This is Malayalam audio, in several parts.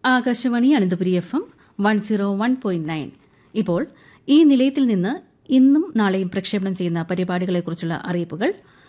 Akashvani Ananthapuri F M one zero one point nine ഇപ്പോൾ ഈ നിലയത്തിൽ നിന്ന് ഇന്നും നാളെയും പ്രക്ഷേപണം ചെയ്യുന്ന പരിപാടികളെക്കുറിച്ചുള്ള അറിയിപ്പുകൾ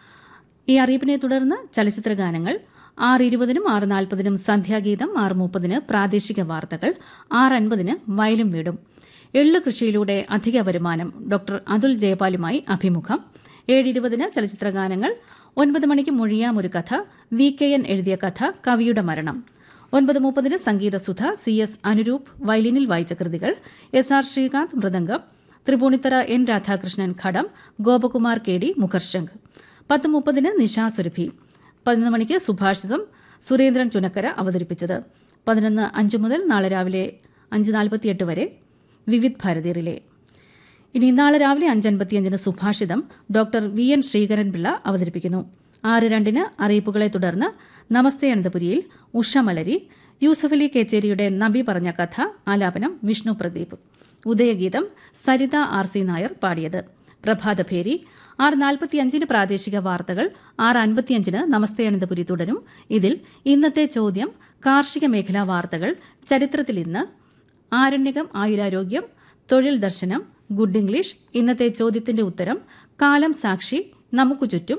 ഈ അറിയിപ്പിനെ തുടർന്ന് ചലച്ചിത്ര ഗാനങ്ങൾ ആറ് ഇരുപതിനും ആറ് നാൽപ്പതിനും സന്ധ്യാഗീതം ആറ് മുപ്പതിന് പ്രാദേശിക വാർത്തകൾ ആറ് അൻപതിന് വയലും വീടും എള്ളു കൃഷിയിലൂടെ അധിക വരുമാനം ഡോക്ടർ അതുൽ ജയപാലുമായി അഭിമുഖം ഏഴ് ഇരുപതിന് ചലച്ചിത്ര ഗാനങ്ങൾ ഒൻപത് മണിക്ക് മൊഴിയാം ഒരു കഥ വി കെ എൻ എഴുതിയ കഥ കവിയുടെ മരണം ഒൻപത് മുപ്പതിന് സംഗീതസുധ സി എസ് അനുരൂപ് വയലിനിൽ വായിച്ച കൃതികൾ S R Srikanth mridangam Tripunithura N Radhakrishnan ghatam Gopakumar K D മുഖർശംഖ് പത്ത് മുപ്പതിന് നിശാ സുരഭി പതിനൊന്ന് മണിക്ക് സുഭാഷിതം സുരേന്ദ്രൻ ചുനക്കര അവതരിപ്പിച്ചത് പതിനൊന്ന് അഞ്ച് മുതൽ നാളെ രാവിലെ അഞ്ച് നാൽപ്പത്തിയെട്ട് വരെ വിവിധ് ഭാരതി റിലേ ഇനി നാളെ രാവിലെ അഞ്ചൻപത്തിയഞ്ചിന് സുഭാഷിതം ഡോക്ടർ വി എൻ ശ്രീകരൻപിള്ള അവതരിപ്പിക്കുന്നു ആറ് രണ്ടിന് അറിയിപ്പുകളെ തുടർന്ന് നമസ്തേ അനന്തപുരിയിൽ ഉഷ മലരി യൂസഫ് അലി കേച്ചേരിയുടെ നബി പറഞ്ഞ കഥ ആലാപനം വിഷ്ണു പ്രദീപ് ഉദയഗീതം സരിത ആർ സി നായർ പാടിയത് പ്രഭാതഭേരി ആറ് നാൽപ്പത്തിയഞ്ചിന് പ്രാദേശിക വാർത്തകൾ ആറ് അൻപത്തിയഞ്ചിന് നമസ്തേ അനന്തപുരി തുടരും ഇതിൽ ഇന്നത്തെ ചോദ്യം കാർഷിക മേഖലാ വാർത്തകൾ ചരിത്രത്തിൽ ഇന്ന് ആരണ്യകം ആയുരാരോഗ്യം തൊഴിൽ ദർശനം ഗുഡ് ഇംഗ്ലീഷ് ഇന്നത്തെ ചോദ്യത്തിന്റെ ഉത്തരം കാലം സാക്ഷി നമുക്കു ചുറ്റും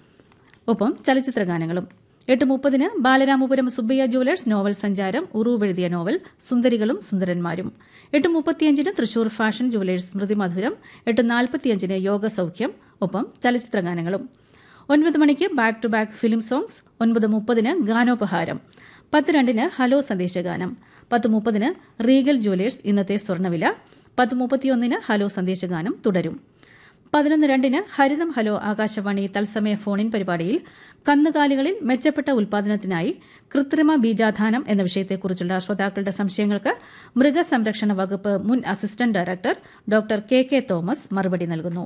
ഒപ്പം ചലച്ചിത്ര ഗാനങ്ങളും എട്ട് മുപ്പതിന് ബാലരാമപുരം സുബ്ബയ്യ ജുവലേഴ്സ് നോവൽ സഞ്ചാരം ഉറൂവെഴുതിയ നോവൽ സുന്ദരികളും സുന്ദരന്മാരും എട്ട് മുപ്പത്തിയഞ്ചിന് തൃശൂർ ഫാഷൻ ജുവലേഴ്സ് സ്മൃതി മധുരം എട്ട് നാൽപ്പത്തിയഞ്ചിന് യോഗ സൗഖ്യം ഒപ്പം ചലച്ചിത്ര ഗാനങ്ങളും ഒൻപത് മണിക്ക് back to back film songs ഒൻപത് മുപ്പതിന് ഗാനോപഹാരം പത്ത് രണ്ടിന് ഹലോ സന്ദേശഗാനം പത്ത് മുപ്പതിന് റീഗൽ ജുവലേഴ്സ് ഇന്നത്തെ സ്വർണ്ണവില പത്ത് മുപ്പത്തിയൊന്നിന് ഹലോ സന്ദേശഗാനം തുടരും പതിനൊന്ന് രണ്ടിന് ഹരിതം ഹലോ ആകാശവാണി തത്സമയ ഫോണിൻ പരിപാടിയിൽ കന്നുകാലികളിൽ മെച്ചപ്പെട്ട ഉൽപാദനത്തിനായി കൃത്രിമ ബീജാധാനം എന്ന വിഷയത്തെക്കുറിച്ചുള്ള ശ്രോതാക്കളുടെ സംശയങ്ങൾക്ക് മൃഗസംരക്ഷണ വകുപ്പ് മുൻ assistant director doctor K K Thomas മറുപടി നൽകുന്നു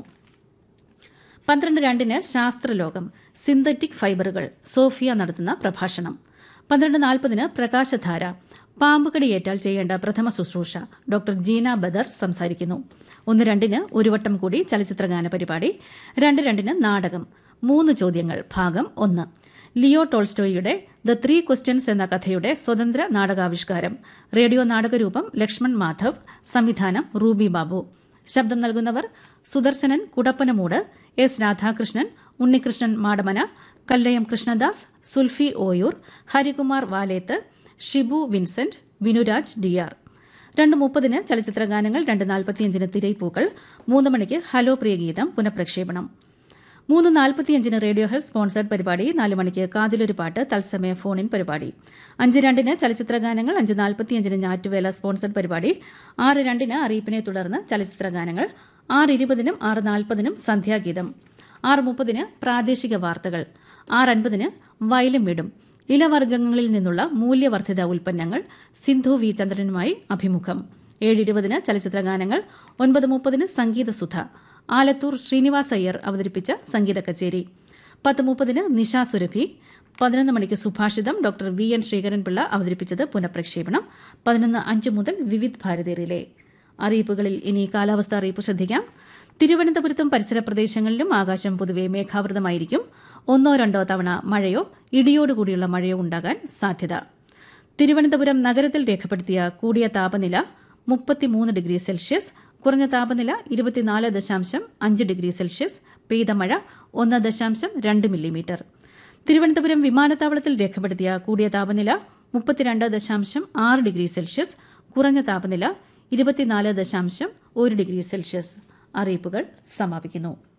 പന്ത്രണ്ട് രണ്ടിന് ശാസ്ത്രലോകം സിന്തറ്റിക് ഫൈബറുകൾ സോഫിയ നടത്തുന്ന പ്രഭാഷണം പന്ത്രണ്ട് നാൽപ്പതിന് പ്രകാശധാര പാമ്പുകടിയേറ്റാൽ ചെയ്യേണ്ട പ്രഥമ ശുശ്രൂഷ ഡോക്ടർ ജീന ബദർ സംസാരിക്കുന്നു ഒന്ന് രണ്ടിന് ഒരു വട്ടം കൂടി ചലച്ചിത്രഗാന പരിപാടി രണ്ട് രണ്ടിന് നാടകം മൂന്ന് ചോദ്യങ്ങൾ ഭാഗം ഒന്ന് ലിയോ ടോൾസ്റ്റോയിയുടെ ദ ത്രീ ക്വസ്റ്റ്യൻസ് എന്ന കഥയുടെ സ്വതന്ത്ര നാടകാവിഷ്കാരം റേഡിയോ നാടകരൂപം ലക്ഷ്മൺ മാധവ് സംവിധാനം റൂബി ബാബു ശബ്ദം നൽകുന്നവർ Sudarsanan Kudappanamoodu S Radhakrishnan Unnikrishnan Madamana Kallayam Krishnadas Sulfi Oyoor Harikumar Valeth Shibu Vincent Vinuraj D R രണ്ട് മുപ്പതിന് ചലച്ചിത്ര ഗാനങ്ങൾ രണ്ട് നാൽപ്പത്തിയഞ്ചിന് തിരൈപ്പൂക്കൾ മൂന്ന് മണിക്ക് ഹലോ പ്രിയഗീതം പുനഃപ്രക്ഷേപണം മൂന്ന് നാൽപ്പത്തിയഞ്ചിന് റേഡിയോ ഹെൽത്ത് സ്പോൺസർഡ് പരിപാടി നാല് മണിക്ക് കാതിലൊരു പാട്ട് തത്സമയ ഫോണിൻ പരിപാടി അഞ്ച് രണ്ടിന് ചലച്ചിത്ര ഗാനങ്ങൾ അഞ്ച് നാൽപ്പത്തിയഞ്ചിന് ഞാറ്റുവേല സ്പോൺസർഡ് പരിപാടി ആറ് രണ്ടിന് അറിയിപ്പിനെ തുടർന്ന് ചലച്ചിത്ര ഗാനങ്ങൾ ആറ് ഇരുപതിനും ആറ് നാൽപ്പതിനും സന്ധ്യാഗീതം ആറ് മുപ്പതിന് പ്രാദേശിക വാർത്തകൾ ആറ് അൻപതിന് വയലും വിടും ഇലവർഗ്ഗങ്ങളിൽ നിന്നുള്ള മൂല്യവർദ്ധിത ഉൽപ്പന്നങ്ങൾ സിന്ധു വി ചന്ദ്രനുമായി അഭിമുഖം ഏഴ് ഇരുപതിന് ചലച്ചിത്ര ഗാനങ്ങൾ ഒൻപത് മുപ്പതിന് സംഗീതസുധ ആലത്തൂർ ശ്രീനിവാസ് അയ്യർ അവതരിപ്പിച്ച സംഗീത കച്ചേരി പത്ത് മുപ്പതിന് നിശാ സുരഭി പതിനൊന്ന് മണിക്ക് സുഭാഷിതം ഡോക്ടർ വി എൻ ശ്രീകരൻപിള്ള അവതരിപ്പിച്ചത് പുനഃപ്രക്ഷേപണം പതിനൊന്ന് അഞ്ച് മുതൽ വിവിധ് ഭാരതി റിലേ അറിയിപ്പുകളിൽ ഇനി കാലാവസ്ഥ അറിയിപ്പ് ശ്രദ്ധിക്കാം തിരുവനന്തപുരത്തും പരിസര പ്രദേശങ്ങളിലും ആകാശം പൊതുവെ മേഘാവൃതമായിരിക്കും ഒന്നോ രണ്ടോ തവണ മഴയോ ഇടിയോടുകൂടിയുള്ള മഴയോ ഉണ്ടാകാൻ സാധ്യത തിരുവനന്തപുരം നഗരത്തിൽ രേഖപ്പെടുത്തിയ കൂടിയ താപനില മുപ്പത്തിമൂന്ന് ഡിഗ്രി സെൽഷ്യസ് കുറഞ്ഞ താപനില ഇരുപത്തിനാല് ദശാംശം അഞ്ച് ഡിഗ്രി സെൽഷ്യസ് പെയ്ത മഴ ഒന്ന് ദശാംശം രണ്ട് മില്ലിമീറ്റർ തിരുവനന്തപുരം വിമാനത്താവളത്തിൽ രേഖപ്പെടുത്തിയ കൂടിയ താപനില മുപ്പത്തിരണ്ട് ദശാംശം ആറ് ഡിഗ്രി സെൽഷ്യസ് കുറഞ്ഞ താപനില ഇരുപത്തിനാല് ദശാംശം ഒരു ഡിഗ്രി സെൽഷ്യസ് അറിയിപ്പുകൾ സമാപിക്കുന്നു